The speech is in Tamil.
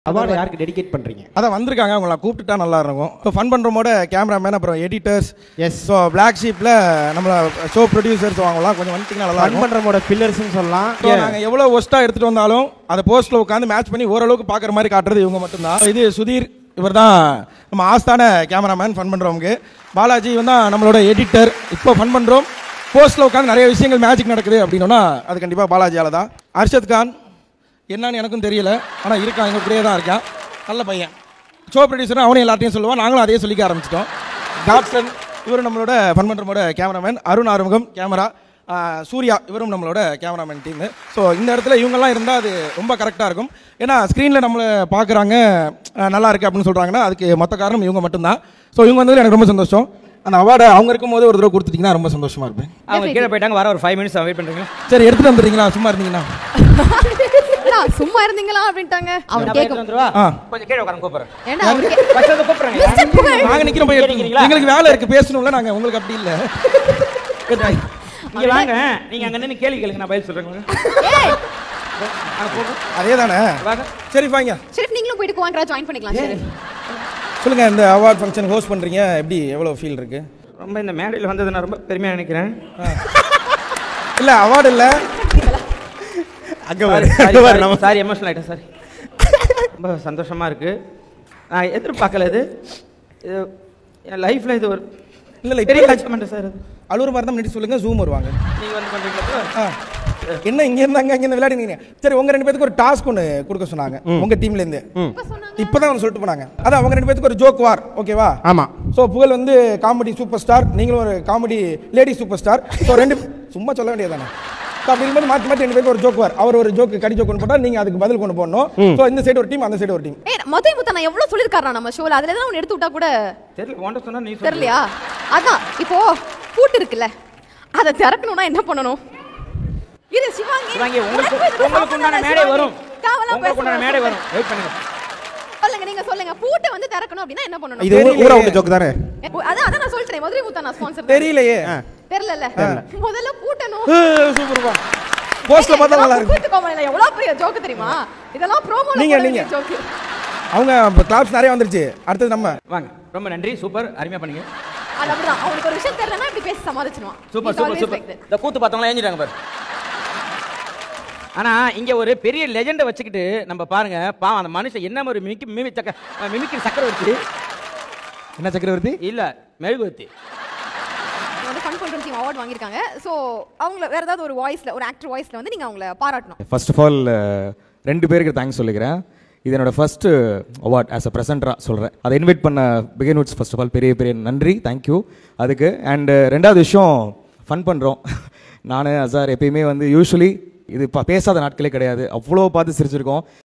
அவார்டு யாருக்கு டெடிகேட் பண்றீங்க அதான் வந்திருக்காங்க அவங்கள கூப்பிட்டுட்டா நல்லா இருக்கும் இப்போ ஃபன் பண்ணுறமோட கேமராமேன் அப்புறம் எடிட்டர்ஸ் எஸ் ஸோ பிளாக் ஷீப்பில் நம்மள ஷோ ப்ரொடியூசர்ஸ் வாங்கலாம் கொஞ்சம் வந்துட்டிங்கன்னா நல்லா ஃபன் இருக்கும் பண்றமோட பில்லர்ஸ்னு சொல்லலாம் ஸோ நாங்கள் எவ்வளோ ஒஸ்ட்டாக எடுத்துகிட்டு வந்தாலும் அதை போஸ்ட்டில் உட்காந்து மேட்ச் பண்ணி ஓரளவுக்கு பார்க்குற மாதிரி காட்டுறது இவங்க மட்டும்தான் இது சுதீர் இவர் தான் நம்ம ஆஸ்தான கேமராமேன் ஃபன் பண்ணுறவங்க பாலாஜி இவன் தான் நம்மளோட எடிட்டர் இப்போ ஃபன் பண்ணுறோம் போஸ்ட்டில் உட்காந்து நிறைய விஷயங்கள் மேஜிக் நடக்குது அப்படின்னா அது கண்டிப்பாக பாலாஜியால் தான் அர்ஷத் கான் என்னன்னு எனக்கும் தெரியல ஆனால் இருக்கான் எங்கள் கூடயே தான் இருக்கான் நல்ல பையன் ஷோ ப்ரொடியூசரும் அவனையும் எல்லாத்தையும் சொல்லுவான் நாங்களும் அதே சொல்லிக்க ஆரம்பிச்சிட்டோம் டாப்சன் இவரும் நம்மளோட ஃபன் பண்ணுறமோட கேமராமேன் அருண் ஆறுமுகம் கேமரா சூர்யா இவரும் நம்மளோட கேமராமேன் டீமு ஸோ இந்த இடத்துல இவங்கெல்லாம் இருந்தால் அது ரொம்ப கரெக்டாக இருக்கும் ஏன்னா ஸ்க்ரீனில் நம்மளை பார்க்குறாங்க நல்லா இருக்கு அப்படின்னு சொல்கிறாங்கன்னா அதுக்கு மொத்த காரணம் இவங்க மட்டும்தான் ஸோ இவங்க வந்தது எனக்கு ரொம்ப சந்தோஷம் அந்த அவார்டை அவங்க இருக்கும்போது ஒரு தடவை கொடுத்துட்டிங்கன்னா ரொம்ப சந்தோஷமாக இருப்பேன் அவங்க கீழே போயிட்டாங்க வர ஒரு ஃபைவ் மினிட்ஸ் வெயிட் பண்ணுறீங்களா சரி எடுத்துகிட்டு வந்துடுறீங்களா சும்மா இருந்தீங்கன்னா அண்ணா, சும்மா இருந்தீங்களா அப்படின்ட்டாங்க அவர் கேட்கும் வந்துருவா ஆ கொஞ்சம் கீழே உட்காந்து கூப்பிடுறேன் ஏன்னா அவர் கே- ஃபர்ஸ்ட் வந்து கூப்பிடுறேங்க மிஸ்டர் புகழ் நாங்க நிக்கிறோம் போய் எடுத்துக்கோங்க. கேட்கிறீங்களா? எங்களுக்கு வேலை இருக்கு பேசணும்ல நாங்க உங்களுக்கு அப்படி இல்ல இங்க வாங்க நீங்க அங்க நின்னு கேள்வி கேளுங்க நான் பதில் சொல்றேன் ஏய் அதே தானே வாங்க சரி வாங்க ஷெரீஃப் நீங்களும் போயிட்டு குவாங்கரா ஜாயின் பண்ணிக்கலாம் ஷெரீஃப் சொல்லுங்க இந்த அவார்ட் ஃபங்க்ஷன் ஹோஸ்ட் பண்றீங்க எப்படி எவ்வளவு ஃபீல் இருக்கு ரொம்ப இந்த மேடையில் வந்தது நான் ரொம்ப பெருமையா நினைக்கிறேன் இல்ல அவார்டு இல்ல அங்க சாரி எமோஷனல் ஆயிட்டேன் சாரி ரொம்ப சந்தோஷமா இருக்கு நான் எதிர்பார்க்கல இது இது என் லைஃப்ல இது ஒரு இல்ல இல்ல பெரிய இப்ப அச்சீவ்மெண்ட் சார் இது அழுவுற மாதிரி தான் முன்னாடி சொல்லுங்க ஜூம் வருவாங்க நீங்க வந்து பண்றீங்களா ஆ. என்ன இங்க இருந்தாங்க அங்க இருந்து விளையாடுங்க சரி உங்க ரெண்டு பேத்துக்கு ஒரு டாஸ்க் ஒன்று கொடுக்க சொன்னாங்க உங்க டீம்ல இருந்து இப்பதான் அவங்க சொல்லிட்டு போனாங்க அதான் அவங்க ரெண்டு பேத்துக்கு ஒரு ஜோக் வார் ஓகேவா ஆமா ஸோ புகழ் வந்து காமெடி சூப்பர் ஸ்டார் நீங்களும் ஒரு comedy lady super star so ரெண்டு சும்மா சொல்ல வேண்டியதானே ஸோ அப்படி இருக்கும்போது மாற்றி மாற்றி ரெண்டு பேருக்கு ஒரு ஜோக் வார் அவர் ஒரு ஜோக் கடி ஜோக் கொண்டு போட்டால் நீங்கள் அதுக்கு பதில் கொண்டு போடணும் ஸோ இந்த சைடு ஒரு டீம் அந்த சைடு ஒரு டீம் ஏய் மதுரை முத்தா நான் எவ்வளவு சொல்லிருக்காரா நம்ம ஷோல அதுல எதாவது ஒன்று எடுத்து விட்டா கூட தெரியல உன்ட்ட சொன்னா நீ சொல்லு தெரியலையா அதான் இப்போ பூட்டு இருக்குல்ல அதை திறக்கணும்னா என்ன பண்ணணும் இரு சிவாங்கி சிவாங்கி உங்களுக்கு உனக்கு இது உங்களுக்கு உண்டான சம்மந்தம் மேடை இல்லை, வரும் சிவாங்கி. தேவையில்லாம உங்களுக்கு உண்டான பேச மேடை வேணாம். வரும் வெயிட் பண்ணுங்க சொல்லுங்க நீங்க சொல்லுங்க பூட்டை வந்து திறக்கணும் அப்படின்னா என்ன பண்ணணும் இது ஊர்- ஊரா விட்ட ஜோக்கு தானே ஏ, அதான் அதான் நான் சொல்லிட்டேன் மதுரை முத்தா நான் ஸ்பான்சர் தெரியலையே தெரியல முதல்ல பூட்டணும் சூப்பர்ப்பா போஸ்ட்ல பார்த்தா நல்லா இருக்கு கூத்து கோமலையில எவ்வளவு பெரிய ஜோக்கு தெரியுமா இதெல்லாம் ப்ரோமோல நீங்க, போட நீங்க. வேண்டிய ஜோக்கு அவங்க கிளாப்ஸ் நிறைய வந்துருச்சு அடுத்தது நம்ம வாங்க ரொம்ப நன்றி சூப்பர் அருமையா பண்ணீங்க அது அப்படிதான் அவனுக்கு ஒரு விஷயம் தெரியலன்னா இப்படி பேசி சமாளிச்சிடுவான் super He's super always super like that. இந்த கூத்து பார்த்தவங்களா ஏஞ்சிட்டாங்க பாரு ஆனா இங்க ஒரு பெரிய லெஜெண்டை வச்சுக்கிட்டு நம்ம பாருங்க பாவம் அந்த மனுஷன் என்ன ஒரு மிமிக்கி மிமி சக்க மிமிக்கிற சக்கரவர்த்தி என்ன சக்கரவர்த்தி இல்ல மெழுகுவர்த்தி இவங்க வந்து ஃபன் பண்ற டீம் அவார்ட் வாங்கியிருக்காங்க ஸோ அவங்கள வேற ஏதாவது ஒரு வாய்ஸ்ல ஒரு ஆக்டர் வாய்ஸ்ல வந்து நீங்க அவங்கள பாராட்டணும் ஃபர்ஸ்ட் ஆஃப் ஆல் ரெண்டு பேருக்கு தேங்க்ஸ் சொல்லிக்கிறேன் இது என்னோட ஃபர்ஸ்ட் அவார்ட் ஆஸ் அ ப்ரெசென்டராக சொல்கிறேன் அதை இன்வைட் பண்ண பிகின்வுட்ஸ் ஃபர்ஸ்ட் ஆஃப் ஆல் பெரிய பெரிய நன்றி தேங்க்யூ அதுக்கு அண்டு ரெண்டாவது விஷயம் ஃபன் பண்ணுறோம் நான் அசார் எப்பயுமே வந்து யூஸ்வலி இது இப்போ பேசாத நாட்களே கிடையாது அவ்வளோ பார்த்து சிரிச்சிருக்கோம்